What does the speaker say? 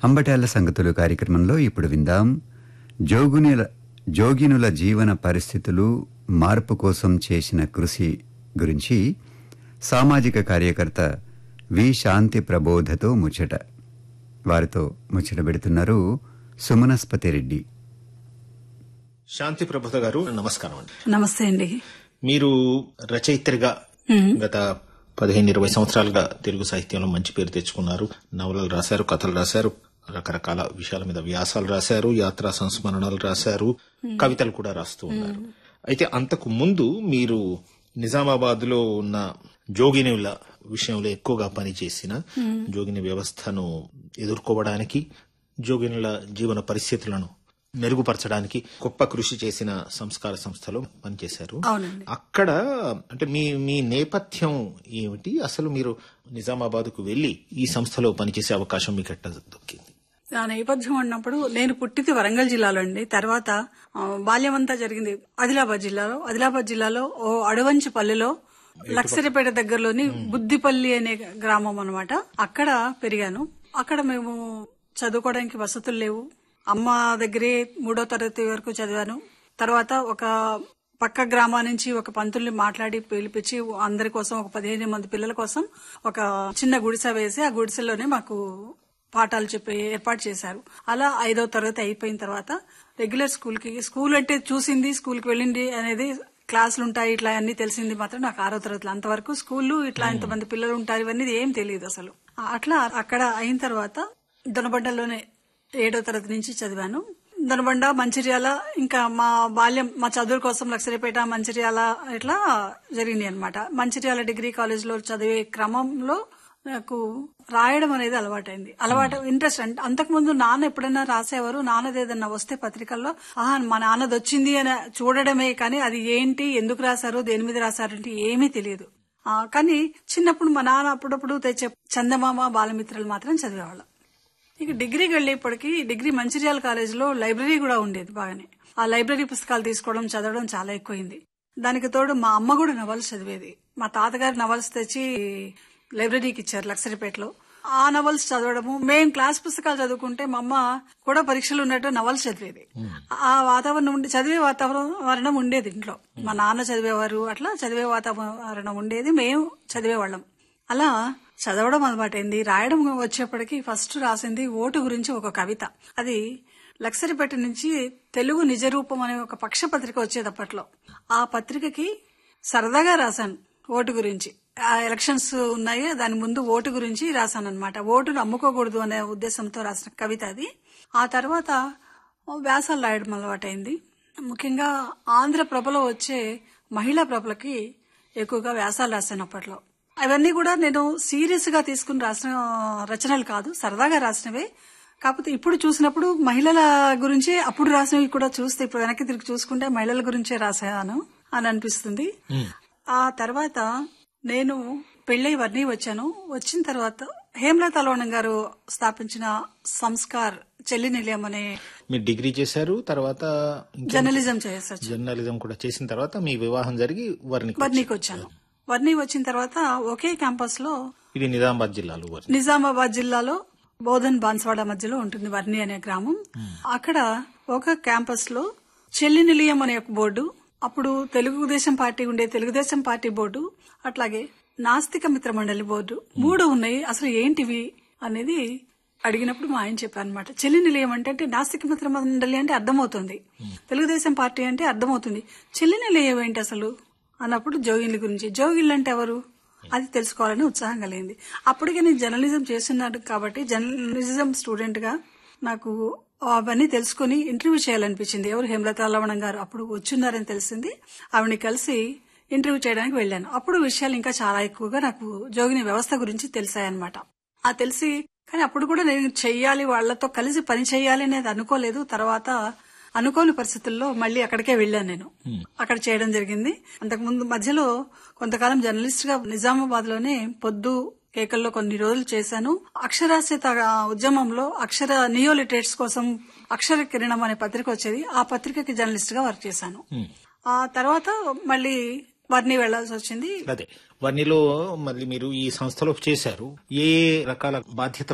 అంబటాల సంగతులు కార్యక్రమంలో ఇప్పుడు విందాం జోగునిల జోగినుల జీవన పరిస్థితులు మార్పు కోసం చేసిన కృషి గురించి సామాజిక కార్యకర్త వి శాంతి ప్రబోధతో ముచ్చట వారితో ముచ్చట పెడుతున్నారు సుమనస్పతి రెడ్డి శాంతి ప్రభత గారు నమస్కారం అండి నమస్తే అండి మీరు రచయిత్రిగా గత పదిహేను ఇరవై సంవత్సరాలుగా తెలుగు సాహిత్యంలో మంచి పేరు తెచ్చుకున్నారు నవలలు రాశారు కథలు రాశారు రకరకాల విషయాల మీద వ్యాసాలు రాశారు యాత్రా సంస్మరణలు రాశారు కవితలు కూడా రాస్తూ ఉన్నారు అయితే అంతకు ముందు మీరు నిజామాబాద్ లో ఉన్న జోగినుల విషయంలో ఎక్కువగా పనిచేసిన జోగిని వ్యవస్థను ఎదుర్కోవడానికి జోగినుల జీవన పరిస్థితులను మెరుగుపరచడానికి గొప్ప కృషి చేసిన సంస్కార సంస్థలో పనిచేశారు అవునండి అక్కడ అంటే మీ మీ నేపథ్యం ఏమిటి అసలు మీరు నిజామాబాద్ కు వెళ్లి ఈ సంస్థలో పనిచేసే అవకాశం మీకు ఎట్లా దొక్కింది నా నేపథ్యం అన్నప్పుడు నేను పుట్టింది వరంగల్ జిల్లాలో అండి తర్వాత ఆ, బాల్యం అంతా జరిగింది ఆదిలాబాద్ జిల్లాలో ఆదిలాబాద్ జిల్లాలో ఓ అడవంచి పల్లెలో లక్సరిపేట దగ్గరలోని బుద్దిపల్లి అనే గ్రామం అన్నమాట అక్కడ పెరిగాను అక్కడ మేము చదువుకోవడానికి వసతులు లేవు అమ్మ దగ్గరే మూడో తరగతి వరకు చదివాను తర్వాత ఒక పక్క గ్రామా నుంచి ఒక పంతుల్ని మాట్లాడి పిలిపించి అందరి కోసం ఒక పదిహేను మంది పిల్లల కోసం ఒక చిన్న గుడిసె వేసి ఆ గుడిసెలోనే మాకు పాఠాలు చెప్పి ఏర్పాటు చేశారు అలా ఐదో తరగతి అయిపోయిన తర్వాత రెగ్యులర్ స్కూల్ కి స్కూల్ అంటే చూసింది స్కూల్ కి వెళ్ళింది అనేది క్లాసులు ఉంటాయి ఇట్లా అన్ని తెలిసింది మాత్రం నాకు ఆరో తరగతిలో అంతవరకు స్కూళ్ళు ఇట్లా ఇంతమంది పిల్లలు ఉంటారు ఇవన్నీ ఏం తెలియదు అసలు అట్లా అక్కడ అయిన తర్వాత దొనబండలోనే ఏడో తరగతి నుంచి చదివాను దొనబండ మంచిర్యాల ఇంకా మా బాల్యం మా చదువుల కోసం లక్షరిపేట మంచిర్యాల ఇట్లా జరిగింది అనమాట మంచిర్యాల డిగ్రీ కాలేజ్ లో చదివే క్రమంలో నాకు రాయడం అనేది అలవాటైంది అలవాటు ఇంట్రెస్ట్ అంటే అంతకుముందు నాన్న ఎప్పుడైనా రాసేవారు నాన్నది ఏదన్నా వస్తే పత్రికల్లో ఆహా మా నాన్నది వచ్చింది అని చూడడమే కానీ అది ఏంటి ఎందుకు రాశారు దేని మీద రాశారు అంటే ఏమీ తెలియదు ఆ, కానీ చిన్నప్పుడు మా నాన్న అప్పుడప్పుడు తెచ్చే చందమామ బాలమిత్రులు మాత్రం చదివేవాళ్ళం ఇక డిగ్రీకి వెళ్ళేప్పటికి డిగ్రీ మంచిర్యాల కాలేజీలో లైబ్రరీ కూడా ఉండేది బాగానే ఆ లైబ్రరీ పుస్తకాలు తీసుకోవడం చదవడం చాలా ఎక్కువైంది దానికి తోడు మా అమ్మ కూడా నవల్స్ చదివేది మా తాతగారు నవల్స్ తెచ్చి లైబ్రరీకి ఇచ్చారు లక్సరిపేటలో ఆ నవల్స్ చదవడము మేం క్లాస్ పుస్తకాలు చదువుకుంటే మా అమ్మ కూడా పరీక్షలు ఉన్నట్టు నవల్స్ చదివేది ఆ వాతావరణం ఉండి చదివే వాతావరణం ఉండేది ఇంట్లో మా నాన్న చదివేవారు అట్లా చదివే వాతావరణం ఉండేది మేము చదివేవాళ్ళం అలా చదవడం అలవాటైంది రాయడం వచ్చేప్పటికి ఫస్ట్ రాసింది ఓటు గురించి ఒక కవిత అది లక్సరిపేట నుంచి తెలుగు నిజరూపం అనే ఒక పక్ష పత్రిక వచ్చేది అప్పట్లో ఆ పత్రికకి సరదాగా రాశాను ఓటు గురించి ఆ ఎలక్షన్స్ ఉన్నాయి దాని ముందు ఓటు గురించి రాశాను అనమాట ఓటును అమ్ముకోకూడదు అనే ఉద్దేశంతో రాసిన కవిత అది ఆ తర్వాత వ్యాసాలు రాయడం అలవాటైంది ముఖ్యంగా ఆంధ్ర ప్రభలో వచ్చే మహిళా ప్రభలకి ఎక్కువగా వ్యాసాలు రాశాను అప్పట్లో అవన్నీ కూడా నేను సీరియస్ గా తీసుకుని రాసిన రచనలు కాదు సరదాగా రాసినవే కాకపోతే ఇప్పుడు చూసినప్పుడు మహిళల గురించి అప్పుడు రాసినవి కూడా చూస్తే ఇప్పుడు వెనక్కి తిరిగి చూసుకుంటే మహిళల గురించే రాశాను అని అనిపిస్తుంది ఆ తర్వాత నేను పెళ్ళై వర్ణి వచ్చాను వచ్చిన తర్వాత హేమలత అలోణం గారు స్థాపించిన సంస్కార్ చెల్లి నిలయం అనే మీరు డిగ్రీ చేశారు తర్వాత ఇంకా జర్నలిజం చేసేసాను జర్నలిజం కూడా చేసిన తర్వాత మీ వివాహం జరిగి వర్ణికి వర్ణికి వచ్చాను వర్ణి వచ్చిన తర్వాత ఒకే క్యాంపస్ లో ఇది నిజామాబాద్ జిల్లాలో వర్ణి నిజామాబాద్ జిల్లాలో బోధన్ బాన్స్వాడ మధ్యలో ఉంటుంది వర్ణి అనే గ్రామం అక్కడ ఒక క్యాంపస్ లో చెల్లి నిలయం అనే ఒక బోర్డు అప్పుడు తెలుగుదేశం పార్టీ ఉండే తెలుగుదేశం పార్టీ బోర్డు అట్లాగే నాస్తిక మిత్ర మండలి బోర్డు మూడు ఉన్నాయి అసలు ఏంటివి అనేది అడిగినప్పుడు మా ఆయన చెప్పారు అనమాట చెల్లి నిలయం అంటే అంటే నాస్తిక మిత్ర మండలి అంటే అర్థమవుతుంది తెలుగుదేశం పార్టీ అంటే అర్థమవుతుంది చెల్లి నిలయం ఏంటి అసలు అన్నప్పుడు జోగిన్ల గురించి జోగిన్లు అంటే ఎవరు అది తెలుసుకోవాలని ఉత్సాహం కలిగింది అప్పటికే నేను జర్నలిజం చేస్తున్నాను కాబట్టి జర్నలిజం స్టూడెంట్ గా నాకు అవన్నీ తెలుసుకుని ఇంటర్వ్యూ చేయాలనిపించింది ఎవరు హేమలత లవణం గారు అప్పుడు వచ్చున్నారని తెలిసింది ఆవిడని కలిసి ఇంటర్వ్యూ చేయడానికి వెళ్ళాను అప్పుడు విషయాలు ఇంకా చాలా ఎక్కువగా నాకు జోగిని వ్యవస్థ గురించి తెలిసాయన్నమాట ఆ తెలిసి కానీ అప్పుడు కూడా నేను చెయ్యాలి వాళ్లతో కలిసి పని చేయాలి అనేది అనుకోలేదు తర్వాత అనుకోని పరిస్థితుల్లో మళ్ళీ అక్కడికే వెళ్ళాను నేను అక్కడ చేయడం జరిగింది అంతకుముందు మధ్యలో కొంతకాలం జర్నలిస్ట్ గా నిజామాబాద్ లోనే పొద్దు కేకల్లో కొన్ని రోజులు చేశాను అక్షరాస్యత ఉద్యమంలో అక్షర నియోలిటరేట్స్ కోసం అక్షర కిరణం అనే పత్రిక వచ్చేది ఆ పత్రికకి జర్నలిస్ట్ గా వర్క్ చేశాను ఆ తర్వాత మళ్ళీ వర్ణి వెళ్లాల్సి వచ్చింది అదే వర్ణిలో మళ్ళీ మీరు ఈ సంస్థలో చేశారు ఏ రకాల బాధ్యత